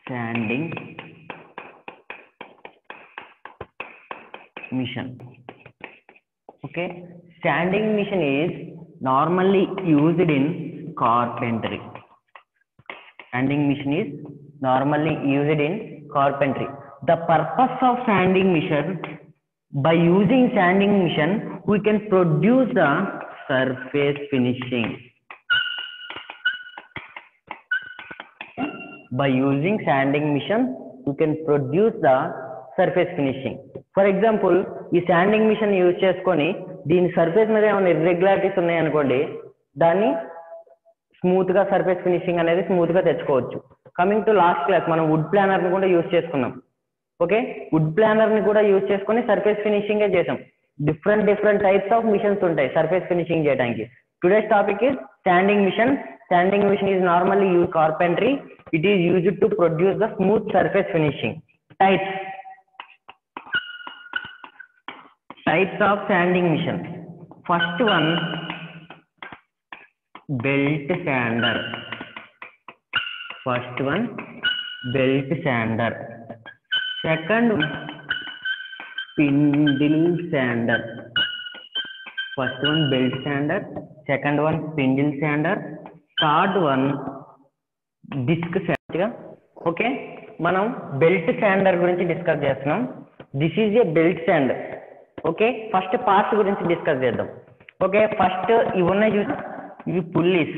standing mission okay standing mission is normally used in carpentry standing mission is normally used in carpentry the purpose of standing mission by using standing mission we can produce the surface finishing by using sanding mission you can produce the surface finishing for example ఈ sanding machine use చేసుకొని దీని surface మీద ఏమైనా irregularities ఉన్నాయనుకోండి దాన్ని smooth గా surface finishing అనేది smooth గా తెచ్చుకోవచ్చు కమింగ్ టు లాస్ట్ క్లాస్ మనం వుడ్ ప్లానర్ ని కూడా యూజ్ చేసుకున్నాం ఓకే వుడ్ ప్లానర్ ని కూడా యూజ్ చేసుకొని సర్ఫేస్ ఫినిషింగ్ చేసాం different different types of machines ఉంటాయి సర్ఫేస్ ఫినిషింగ్ చేయడానికి today's topic is standing machine standing machine is normally use carpentry it is used to produce the smooth surface finishing types types of sanding machine first one belt sander first one belt sander second one spindle sander first one belt sander second one spindle sander third one disc sander okay మనం belt sander గురించి discuss చేస్తున్నాం this is a belt sander okay first parts గురించి discuss చేద్దాం okay first ఇవి ఉన్నాయి చూసి ఇవి pulleys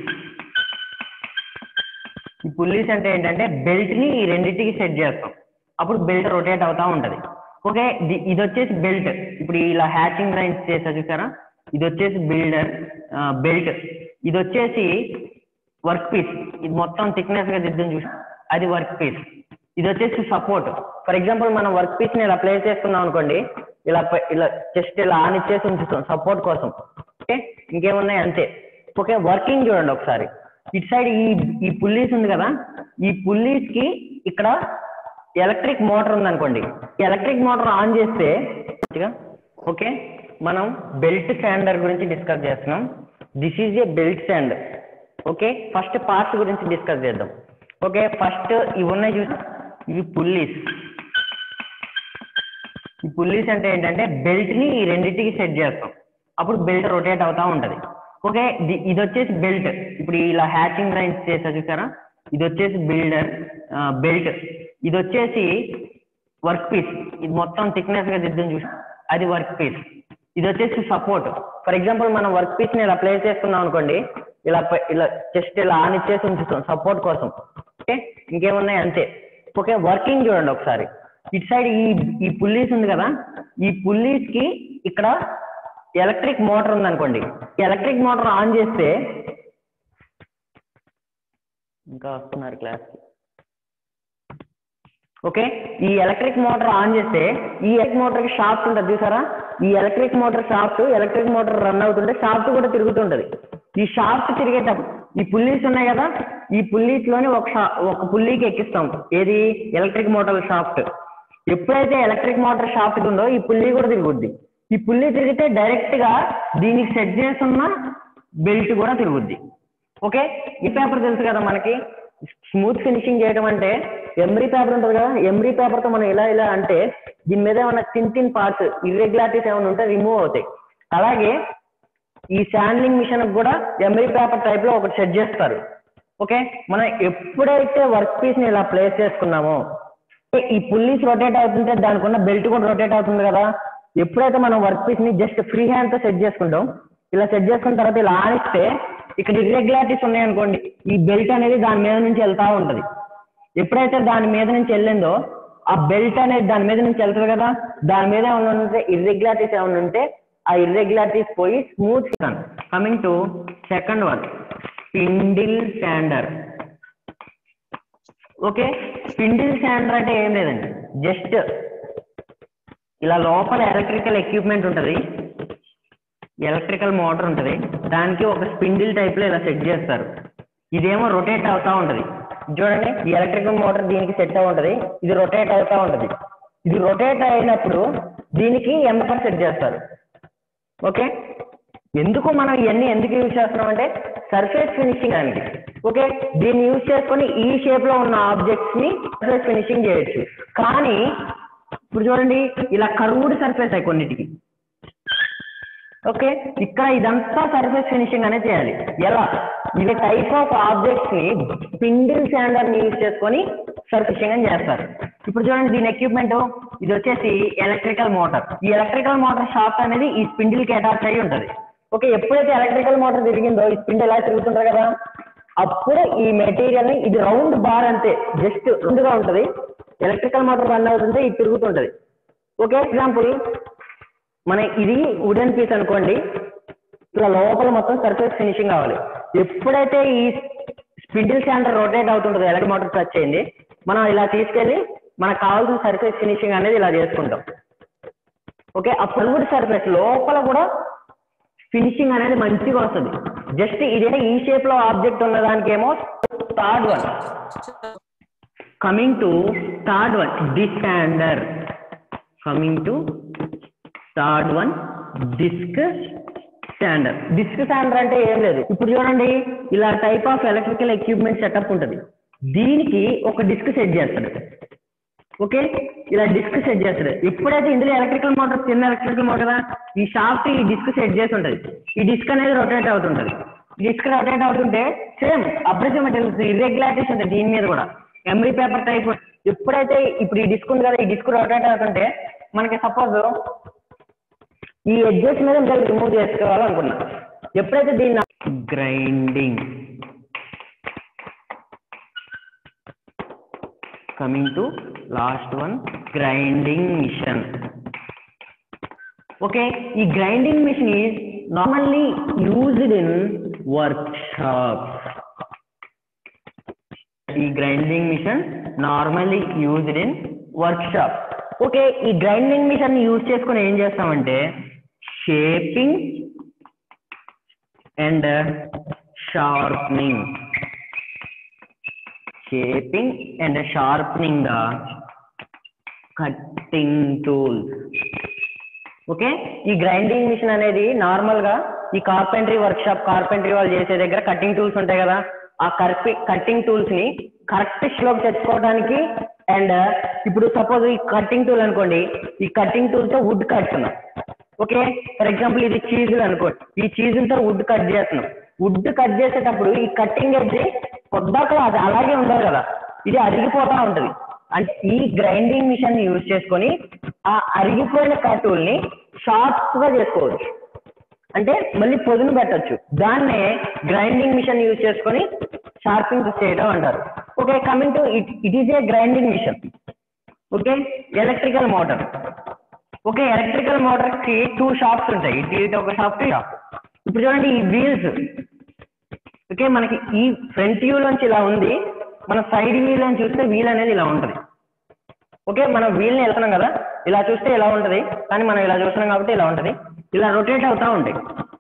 ఈ పుల్లీస్ అంటే ఏంటంటే బెల్ట్ ని ఈ రెండింటికి సెట్ చేస్తాం అప్పుడు బెల్ట్ రొటేట్ అవుతా ఉంటది ఓకే ఇది వచ్చేసి బెల్ట్ ఇప్పుడు ఇలా హ్యాచింగ్ లైన్స్ చేసా చూసారా ఇది వచ్చేసి బిల్డర్ బెల్ట్ ఇది వచ్చేసి వర్క్ పీస్ ఇది మొత్తం థిక్నెస్ గా దిద్దని చూసి అది వర్క్ పీస్ ఇది వచ్చేసి సపోర్ట్ ఫర్ ఎగ్జాంపుల్ మనం వర్క్ పీస్ ని ఇలా ప్లేస్ చేసుకున్నాం అనుకోండి ఇలా ఇలా జస్ట్ ఇలా ఆన్ ఇచ్చేసి ఉంచుతాం సపోర్ట్ కోసం ఓకే ఇంకేమున్నాయి అంతే ఓకే వర్కింగ్ చూడండి ఒకసారి ఇటు సైడ్ ఈ ఈ పుల్లీస్ ఉంది కదా ఈ పుల్లీస్ కి ఇక్కడ ఎలక్ట్రిక్ మోటార్ ఉంది అనుకోండి ఎలక్ట్రిక్ మోటార్ ఆన్ చేస్తే ఓకే మనం బెల్ట్ శాండర్ గురించి డిస్కస్ చేస్తున్నాం this is a belt sander okay first parts గురించి డిస్కస్ చేద్దాం ఓకే ఫస్ట్ ఇవి ఉన్నాయి చూసి ఇవి పుల్లీస్ ఈ పుల్లీస్ అంటే ఏంటంటే బెల్ట్ ని ఈ రెండింటికి సెట్ చేస్తాం అప్పుడు బెల్ట్ రొటేట్ అవుతా ఉంటది ఓకే ఇది వచ్చేసి బెల్ట్ ఇప్పుడు ఇలా హ్యాచింగ్ లైన్స్ చేసా చూసారా ఇది వచ్చేసి బిల్డర్ బెల్ట్ ఇది వచ్చేసి వర్క్ పీస్ ఇది మొత్తం థిక్నెస్ గా దిద్దని చూసి అది వర్క్ పీస్ ఇది వచ్చేసి సపోర్ట్ ఫర్ ఎగ్జాంపుల్ మనం వర్క్ పీస్ ని ఇలా ప్లేస్ చేసుకున్నాం అనుకోండి ఇలా ఇలా జస్ట్ ఇలా ఆన్ ఇచ్చేసి ఉంచుతాం సపోర్ట్ కోసం ఓకే ఇంకేమున్నాయి అంతే ఓకే వర్కింగ్ చూడండి ఒకసారి ఇటు సైడ్ ఈ ఈ పుల్లీస్ ఉంది కదా ఈ పుల్లీస్ కి ఇక్కడ ఎలక్ట్రిక్ మోటార్ ఉంది అనుకోండి ఎలక్ట్రిక్ మోటార్ ఆన్ చేస్తే ఇంకా వస్తున్నారు క్లాస్ ఓకే ఈ ఎలక్ట్రిక్ మోటార్ ఆన్ చేస్తే ఈ ఎలక్ట్రిక్ మోటార్ కి షాఫ్ట్ ఉంటుంది చూసారా ఈ electric motor shaft electric motor run అవుతుంటే షాఫ్ట్ కూడా తిరుగుతుంటది ఈ షాఫ్ట్ తిరిగేటప్పుడు ఈ పుల్లీస్ ఉన్నాయి కదా ఈ పుల్లీస్ లోని ఒక ఒక పుల్లీకి ఎక్కిస్తాం ఏది ఎలక్ట్రిక్ మోటార్ షాఫ్ట్ ఎప్పుడైతే ఎలక్ట్రిక్ మోటార్ షాఫ్ట్ ఉందో ఈ పుల్లీ కూడా తిరుగుద్ది ఈ పుల్లీ తిరిగితే డైరెక్ట్ గా దీనికి సెట్ చేస్తున్న బెల్ట్ కూడా తిరుగుద్ది ఓకే ఈ పేపర్ తెలుసు కదా మనకి స్మూత్ ఫినిషింగ్ చేయడం అంటే ఎమ్రీ పేపర్ ఉంటుంది కదా ఎమ్రీ పేపర్ తో మనం ఇలా ఇలా అంటే దీని మీద ఏమైనా చిన్ చిన్ పార్ట్స్ ఇర్రెగ్యులారిటీస్ ఏమైనా ఉంటే రిమూవ్ అవుతాయి అలాగే ఈ శాండ్లింగ్ మిషన్ కూడా ఎమ్రీ పేపర్ టైప్ లో ఒకటి సెట్ చేస్తారు ఓకే మనం ఎప్పుడైతే వర్క్ పీస్ ని ఇలా ప్లేస్ చేసుకున్నామో ఈ పుల్లీస్ రొటేట్ అవుతుంటే దానికి ఉన్న బెల్ట్ కూడా రొటేట్ అవుతుంది కదా ఎప్పుడైతే మనం వర్క్ పీస్ ని జస్ట్ ఫ్రీ హ్యాండ్ తో సెట్ చేసుకుంటాం ఇలా సెట్ చేసుకున్న తర్వాత ఇలా ఆనిస్తే ఇక్కడ ఇర్రెగ్యులారిటీస్ ఉన్నాయనుకోండి ఈ బెల్ట్ అనేది దాని మీద నుంచి వెళ్తా ఉంటది ఎప్పుడైతే దాని మీద నుంచి వెళ్ళిందో ఆ బెల్ట్ అనేది దాని మీద నుంచి వెళ్తుంది కదా దాని మీద ఏమైనా ఉంటే ఇర్రెగ్యులారిటీస్ ఏమైనా ఉంటే ఆ ఇర్రెగ్యులారిటీస్ పోయి smooth coming to second one spindle sander okay spindle sander అంటే ఏం లేదండి జస్ట్ ఇలా లోపల ఎలక్ట్రికల్ ఎక్విప్మెంట్ ఉంటుంది ఎలక్ట్రికల్ మోటార్ ఉంటుంది దానికి ఒక స్పిండిల్ టైప్ లో ఇలా సెట్ చేస్తారు ఇదేమో రొటేట్ అవుతా ఉంటది చూడండి ఈ ఎలక్ట్రికల్ మోటార్ దీనికి సెట్ అయి ఉంటది ఇది రొటేట్ అవుతా ఉంటది ఇది రొటేట్ అయినప్పుడు దీనికి ఎంపర్ సెట్ చేస్తారు ఓకే ఎందుకు మనం ఇవన్నీ ఎందుకు యూజ్ చేస్తున్నాం అంటే సర్ఫేస్ ఫినిషింగ్ దానికి ఓకే దీన్ని యూజ్ చేసుకొని ఈ షేప్ లో ఉన్న ఆబ్జెక్ట్స్ ని సర్ఫేస్ ఫినిషింగ్ చేయొచ్చు కానీ ఇప్పుడు చూడండి ఇలా కర్వ్డ్ సర్ఫేస్ అయి కొన్నిటికి ఓకే ఇక్కడ ఇదంతా సర్ఫేస్ ఫినిషింగ్ అనేది చేయాలి ఎలా ఇది టైప్ ఆఫ్ ఆబ్జెక్ట్స్ ని స్పిండిల్ శాండర్ ని యూజ్ చేసుకొని సర్ఫిషింగ్ అని చేస్తారు ఇప్పుడు చూడండి దీని ఎక్విప్మెంట్ ఇది వచ్చేసి ఎలక్ట్రికల్ మోటార్ ఈ ఎలక్ట్రికల్ మోటార్ షాఫ్ట్ అనేది ఈ స్పిండిల్ కి అటాచ్ అయి ఉంటుంది ఓకే ఎప్పుడైతే ఎలక్ట్రికల్ మోటార్ తిరిగిందో ఈ స్పిండిల్ ఎలా తిరుగుతుంటారు కదా అప్పుడు ఈ మెటీరియల్ ని ఇది రౌండ్ బార్ అంతే జస్ట్ రౌండ్ గా ఉంటది ఎలక్ట్రికల్ మోటార్ రన్ అవుతుంటే ఇది తిరుగుతుంటది ఓకే ఎగ్జాంపుల్ మన ఇది వుడెన్ పీస్ అనుకోండి ఇలా లోపల మొత్తం సర్ఫేస్ ఫినిషింగ్ కావాలి ఎప్పుడైతే ఈ స్పిడిల్ శాండర్ రొటేట్ అవుతుంటుందో ఎలక్ట్రిక్ మోటార్ టచ్ అయింది మనం ఇలా తీసుకెళ్ళి మనకు కావాల్సిన సర్ఫేస్ ఫినిషింగ్ అనేది ఇలా చేసుకుంటాం ఓకే ఆ పలువుడు సర్ఫేస్ లోపల కూడా ఫినిషింగ్ అనేది మంచిగా వస్తుంది జస్ట్ ఇదే ఈ షేప్ లో ఆబ్జెక్ట్ ఉన్న దానికేమో third one coming to third one disc sander coming to third one disc sander disc sander అంటే ఏం లేదు ఇప్పుడు చూడండి ఇలా type of electrical equipment setup ఉంటుంది దీనికి ఒక డిస్క్ సెట్ చేస్తాడు ఓకే ఇలా డిస్క్ సెట్ చేస్తాడు ఎప్పుడైతే ఇందులో ఎలక్ట్రికల్ మోటార్ చిన్న ఎలక్ట్రికల్ మోటార్ ఈ షాఫ్ట్ ఈ డిస్క్ సెట్ చేసి ఉంటుంది ఈ డిస్క్ అనేది రొటేట్ అవుతుంటది డిస్క్ రొటేట్ అవుతుంటే సేమ్ అబ్రెసివ్ మెటీరియల్స్ ఇర్రెగ్యులారిటీస్ ఉంటాయి దీని మీద కూడా ఎమ్రీ పేపర్ టైప్ ఎప్పుడైతే ఇప్పుడు ఈ డిస్క్ ఉంది కదా ఈ డిస్క్ రొటేట్ అవుతుంటే మనకి సపోజ్ ఈ ఎడ్జెస్ మీద ఇంకా రిమూవ్ చేసుకోవాలనుకున్నా ఎప్పుడైతే దీన్ని grinding coming to last one grinding machine okay ఈ grinding machine is normally used in work shop ఈ grinding machine normally used in work shop okay ఈ గ్రైండింగ్ మిషన్ యూజ్ చేసుకొని ఏం చేస్తామంటే shaping and sharpening shaping and sharpening the cutting tools okay ఈ grinding machine అనేది normal గా ఈ carpentry work shop carpentry వాళ్ళు చేసే దగ్గర కట్టింగ్ టూల్స్ ఉంటాయి కదా ఆ కర్పి కట్టింగ్ టూల్స్ ని కరెక్ట్ లోకి తెచ్చుకోవడానికి అండ్ ఇప్పుడు సపోజ్ ఈ కట్టింగ్ టూల్ అనుకోండి ఈ కట్టింగ్ టూల్ తో వుడ్ కడుతున్నాం ఓకే ఫర్ ఎగ్జాంపుల్ ఇది చీజులు అనుకోండి ఈ చీజులతో వుడ్ కట్ చేస్తున్నాం వుడ్ కట్ చేసేటప్పుడు ఈ కట్టింగ్ ఎడ్జ్ పొద్దాక అది అలాగే ఉండదు కదా ఇది అరిగిపోతా ఉంటది అంటే ఈ గ్రైండింగ్ మిషన్ ని యూజ్ చేసుకొని ఆ అరిగిపోయిన కట్టుల్ని ని షార్ప్ గా చేసుకోవచ్చు అంటే మళ్ళీ పొదును పెట్టొచ్చు దాన్నే గ్రైండింగ్ మిషన్ యూజ్ చేసుకొని షార్పింగ్ చేయడం అంటారు okay coming to it it is a grinding machine okay electrical motor okay electrical motor కి టూ షాప్స్ ఉంటాయి ఇటు ఇటు ఒక షాప్ షాప్ ఇప్పుడు చూడండి ఈ వీల్స్ ఓకే మనకి ఈ ఫ్రంట్ వ్యూ నుంచి ఇలా ఉంది మన సైడ్ వ్యూ నుంచి చూస్తే వీల్ అనేది ఇలా ఉంటుంది ఓకే మనం వీల్ ని వెళ్తున్నాం కదా ఇలా చూస్తే ఇలా ఉంటది కానీ మనం ఇలా చూస్తున్నాం కాబట్టి ఇలా ఉంటది ఇలా రొటేట్ అవుతా ఉంటాయి